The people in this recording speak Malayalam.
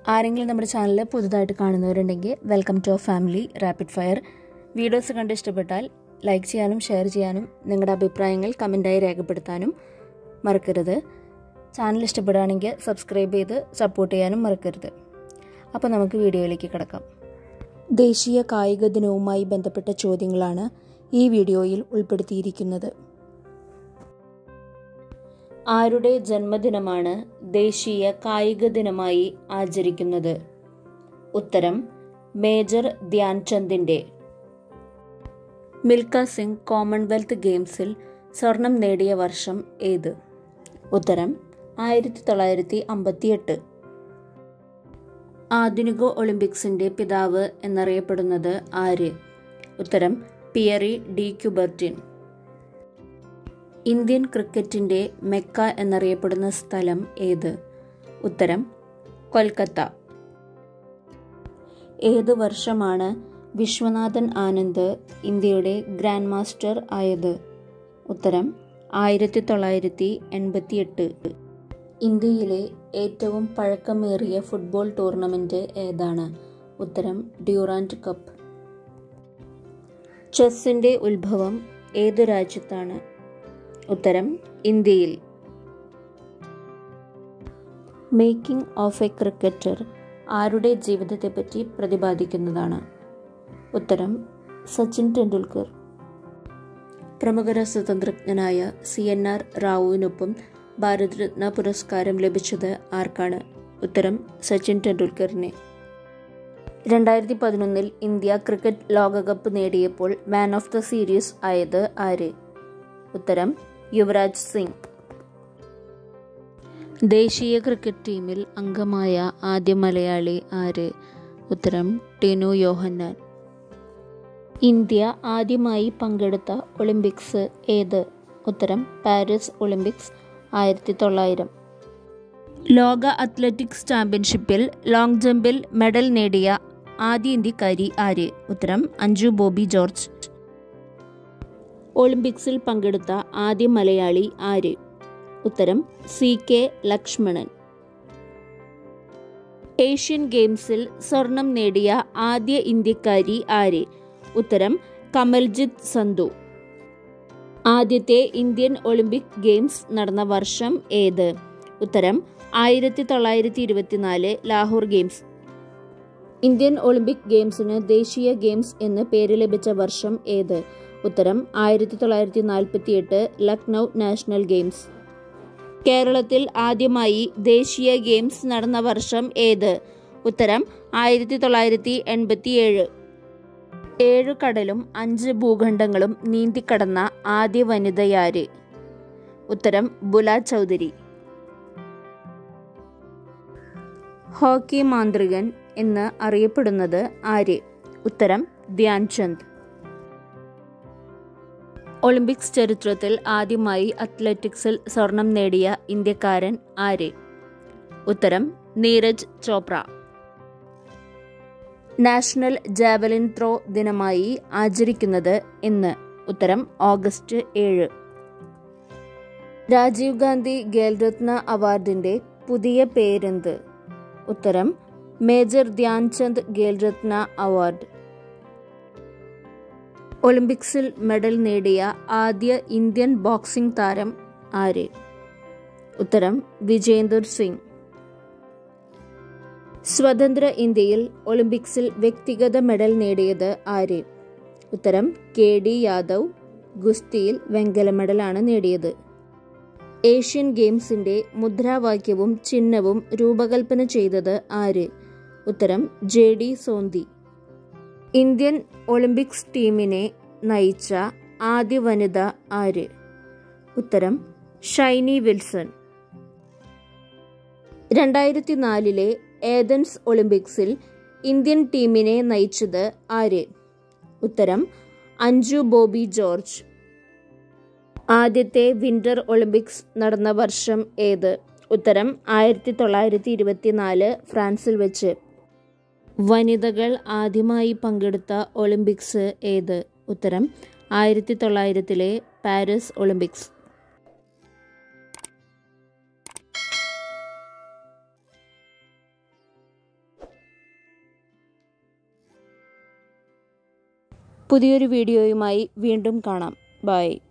ആരെങ്കിലും നമ്മുടെ ചാനൽ പുതുതായിട്ട് കാണുന്നവരുണ്ടെങ്കിൽ welcome to our family rapid fire videos കണ്ട് ഇഷ്ടപ്പെട്ടാൽ ലൈക്ക് ചെയ്യാനും ഷെയർ ചെയ്യാനും നിങ്ങളുടെ അഭിപ്രായങ്ങൾ കമൻറ്റായി രേഖപ്പെടുത്താനും മറക്കരുത് ചാനൽ ഇഷ്ടപ്പെടുകയാണെങ്കിൽ സബ്സ്ക്രൈബ് ചെയ്ത് സപ്പോർട്ട് ചെയ്യാനും മറക്കരുത് അപ്പോൾ നമുക്ക് വീഡിയോയിലേക്ക് കിടക്കാം ദേശീയ കായിക ദിനവുമായി ബന്ധപ്പെട്ട ചോദ്യങ്ങളാണ് ഈ വീഡിയോയിൽ ഉൾപ്പെടുത്തിയിരിക്കുന്നത് ആരുടെ ജന്മദിനമാണ് ദേശീയ കായിക ദിനമായി ആചരിക്കുന്നത് ഉത്തരം മേജർ ധ്യാൻചന്ദിന്റെ മിൽക്ക സിംഗ് കോമൺവെൽത്ത് ഗെയിംസിൽ സ്വർണം നേടിയ വർഷം ഏത് ഉത്തരം ആയിരത്തി തൊള്ളായിരത്തി അമ്പത്തിയെട്ട് ആധുനിക ഒളിമ്പിക്സിന്റെ പിതാവ് എന്നറിയപ്പെടുന്നത് ആര് ഉത്തരം പിയറി ഡി ക്യുബർട്ടിൻ ഇന്ത്യൻ ക്രിക്കറ്റിന്റെ മെക്ക എന്നറിയപ്പെടുന്ന സ്ഥലം ഏത് ഉത്തരം കൊൽക്കത്ത ഏത് വർഷമാണ് വിശ്വനാഥൻ ആനന്ദ് ഇന്ത്യയുടെ ഗ്രാൻഡ് മാസ്റ്റർ ആയത് ഉത്തരം ആയിരത്തി തൊള്ളായിരത്തി എൺപത്തിയെട്ട് ഇന്ത്യയിലെ ഏറ്റവും പഴക്കമേറിയ ഫുട്ബോൾ ടൂർണമെന്റ് ഏതാണ് ഉത്തരം ഡ്യൂറാൻഡ് കപ്പ് ചെസ്സിന്റെ ഉത്ഭവം ഏതു രാജ്യത്താണ് ഉത്തരം ഇന്ത്യയിൽ മേക്കിംഗ് ഓഫ് എ ക്രിക്കറ്റർ ആരുടെ ജീവിതത്തെപ്പറ്റി പ്രതിപാദിക്കുന്നതാണ് ഉത്തരം സച്ചിൻ ടെണ്ടുൽക്കർ പ്രമുഖ രസതന്ത്രജ്ഞനായ സി എൻ ആർ റാവുവിനൊപ്പം ഭാരതരത്ന പുരസ്കാരം ലഭിച്ചത് ആർക്കാണ് ഉത്തരം സച്ചിൻ ടെണ്ടുൽക്കറിനെ രണ്ടായിരത്തി പതിനൊന്നിൽ ഇന്ത്യ ക്രിക്കറ്റ് ലോകകപ്പ് നേടിയപ്പോൾ മാൻ ഓഫ് ദ സീരീസ് ആയത് ആര് ഉത്തരം യുവരാജ് സിംഗ് ദേശീയ ക്രിക്കറ്റ് ടീമിൽ അംഗമായ ആദ്യ മലയാളി ആര് ഉത്തരം ടിനു യോഹന്നാൻ ഇന്ത്യ ആദ്യമായി പങ്കെടുത്ത ഒളിമ്പിക്സ് ഏത് ഉത്തരം പാരീസ് ഒളിമ്പിക്സ് ആയിരത്തി തൊള്ളായിരം ലോക അത്ലറ്റിക്സ് ചാമ്പ്യൻഷിപ്പിൽ ലോങ് ജമ്പിൽ മെഡൽ നേടിയ ആദ്യ ഇന്ത്യക്കാരി ആര് ഉത്തരം അഞ്ജു ബോബി ജോർജ് ഒളിമ്പിക്സിൽ പങ്കെടുത്ത ആദ്യ മലയാളി ആര് ഉത്തരം സി കെ ലക്ഷ്മണൻ ഏഷ്യൻ ഗെയിംസിൽ സ്വർണം നേടിയ ആദ്യ ഇന്ത്യക്കാരി ആര് ഉത്തരം കമൽജിത്ത് സന്ധു ആദ്യത്തെ ഇന്ത്യൻ ഒളിമ്പിക് ഗെയിംസ് നടന്ന വർഷം ഏത് ഉത്തരം ആയിരത്തി തൊള്ളായിരത്തി ഇരുപത്തിനാല് ലാഹോർ ഗെയിംസ് ഇന്ത്യൻ ഒളിമ്പിക് ഗെയിംസിന് ദേശീയ ഗെയിംസ് എന്ന് പേര് ലഭിച്ച വർഷം ഏത് ഉത്തരം ആയിരത്തി തൊള്ളായിരത്തി നാൽപ്പത്തി എട്ട് ലക്നൗ നാഷണൽ ഗെയിംസ് കേരളത്തിൽ ആദ്യമായി ദേശീയ ഗെയിംസ് നടന്ന വർഷം ഏത് ഉത്തരം ആയിരത്തി തൊള്ളായിരത്തി എൺപത്തിയേഴ് ഏഴു കടലും അഞ്ച് ഭൂഖണ്ഡങ്ങളും നീന്തിക്കടന്ന ആദ്യ വനിതയാര് ഉത്തരം ബുല ചൗധരി ഹോക്കി മാന്ത്രികൻ എന്ന് അറിയപ്പെടുന്നത് ആര് ഉത്തരം ധ്യാൻചന്ദ് ഒളിമ്പിക്സ് ചരിത്രത്തിൽ ആദ്യമായി അത്ലറ്റിക്സിൽ സ്വർണം നേടിയ ഇന്ത്യക്കാരൻ ആര് ഉത്തരം Neeraj Chopra national javelin throw ദിനമായി ആചരിക്കുന്നത് എന്ന് ഉത്തരം ഓഗസ്റ്റ് ഏഴ് രാജീവ് ഗാന്ധി ഖേൽരത്ന അവാർഡിന്റെ പുതിയ പേരെന്ത് ഉത്തരം മേജർ ധ്യാൻചന്ദ് ഖേൽരത്ന അവാർഡ് ഒളിമ്പിക്സിൽ മെഡൽ നേടിയ ആദ്യ ഇന്ത്യൻ ബോക്സിംഗ് താരം ആര് ഉത്തരം വിജേന്ദർ സിംഗ് സ്വതന്ത്ര ഇന്ത്യയിൽ ഒളിമ്പിക്സിൽ വ്യക്തിഗത മെഡൽ നേടിയത് ആര് ഉത്തരം കെ ഡി യാദവ് ഗുസ്തിയിൽ വെങ്കല മെഡലാണ് നേടിയത് ഏഷ്യൻ ഗെയിംസിന്റെ മുദ്രാവാക്യവും ചിഹ്നവും രൂപകൽപ്പന ചെയ്തത് ആര് ഉത്തരം J D Sondhi Indian Olympics ടീമിനെ നയിച്ച ആദ്യ വനിത ആര് ഉത്തരം ഷൈനി വിൽസൺ രണ്ടായിരത്തി നാലിലെ ഏതൻസ് ഒളിമ്പിക്സിൽ ഇന്ത്യൻ ടീമിനെ നയിച്ചത് ആര് ഉത്തരം അഞ്ജു ബോബി ജോർജ് ആദ്യത്തെ വിന്റർ ഒളിമ്പിക്സ് നടന്ന വർഷം ഏത് ഉത്തരം ആയിരത്തി തൊള്ളായിരത്തി ഇരുപത്തിനാല് ഫ്രാൻസിൽ വെച്ച് വനിതകൾ ആദ്യമായി പങ്കെടുത്ത ഒളിമ്പിക്സ് ഏത് ഉത്തരം ആയിരത്തി തൊള്ളായിരത്തിലെ പാരീസ് ഒളിമ്പിക്സ് പുതിയൊരു വീഡിയോയുമായി വീണ്ടും കാണാം ബൈ